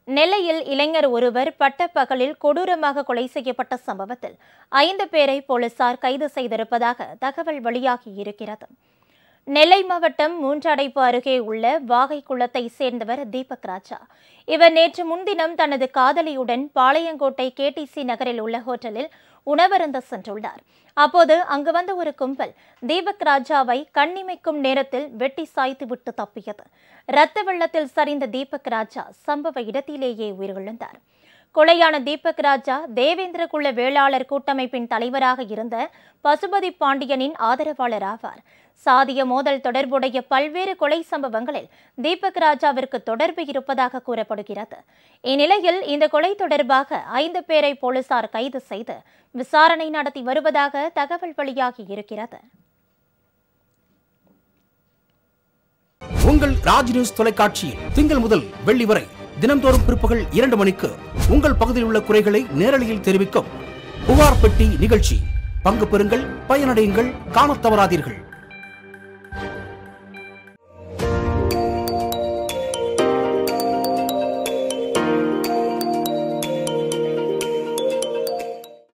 நெல்லையில் இளைஞர் ஒருவர் பட்டப்பகலில் கொடூரமாக கொலை செய்யப்பட்ட சம்பவத்தில் ஐந்து பேரை போலீசார் கைது செய்திருப்பதாக தகவல் வெளியாகியிருக்கிறது நெல்லை மாவட்டம் மூன்றடைப்பு அருகே உள்ள வாகை குளத்தை சேர்ந்தவர் தீபக் ராஜா இவர் நேற்று முன்தினம் தனது காதலியுடன் பாளையங்கோட்டை கேடிசி நகரில் உள்ள ஹோட்டலில் உணவருந்த சென்றுள்ளார் அப்போது அங்கு வந்த ஒரு கும்பல் தீபக் ராஜாவை கண்ணிமைக்கும் நேரத்தில் வெட்டி சாய்த்து விட்டு தப்பியது இரத்த வெள்ளத்தில் சரிந்த தீபக் ராஜா சம்பவ இடத்திலேயே உயிரிழந்தார் கொலையான தீபக் ராஜா தேவேந்திர குல வேளாளர் கூட்டமைப்பின் தலைவராக இருந்த பசுபதி பாண்டியனின் ஆதரவாளர் ஆவார் சாதிய மோதல் தொடர்புடைய பல்வேறு கொலை சம்பவங்களில் தீபக் ராஜாவிற்கு தொடர்பு இருப்பதாக கூறப்படுகிறது இந்நிலையில் இந்த கொலை தொடர்பாக ஐந்து பேரை போலீசார் கைது செய்து விசாரணை நடத்தி வருவதாக தகவல் வெளியாகி இருக்கிறது உங்கள் ராஜ் நியூஸ் தொலைக்காட்சியில் திங்கள் முதல் வெள்ளி வரை தினம்தோறும் பிற்பகல் இரண்டு மணிக்கு உங்கள் பகுதியில் உள்ள குறைகளை நேரலையில் தெரிவிக்கும் புகார் பெட்டி நிகழ்ச்சி பங்கு பெறுங்கள் பயனடையுங்கள் காணத் தவறாதீர்கள்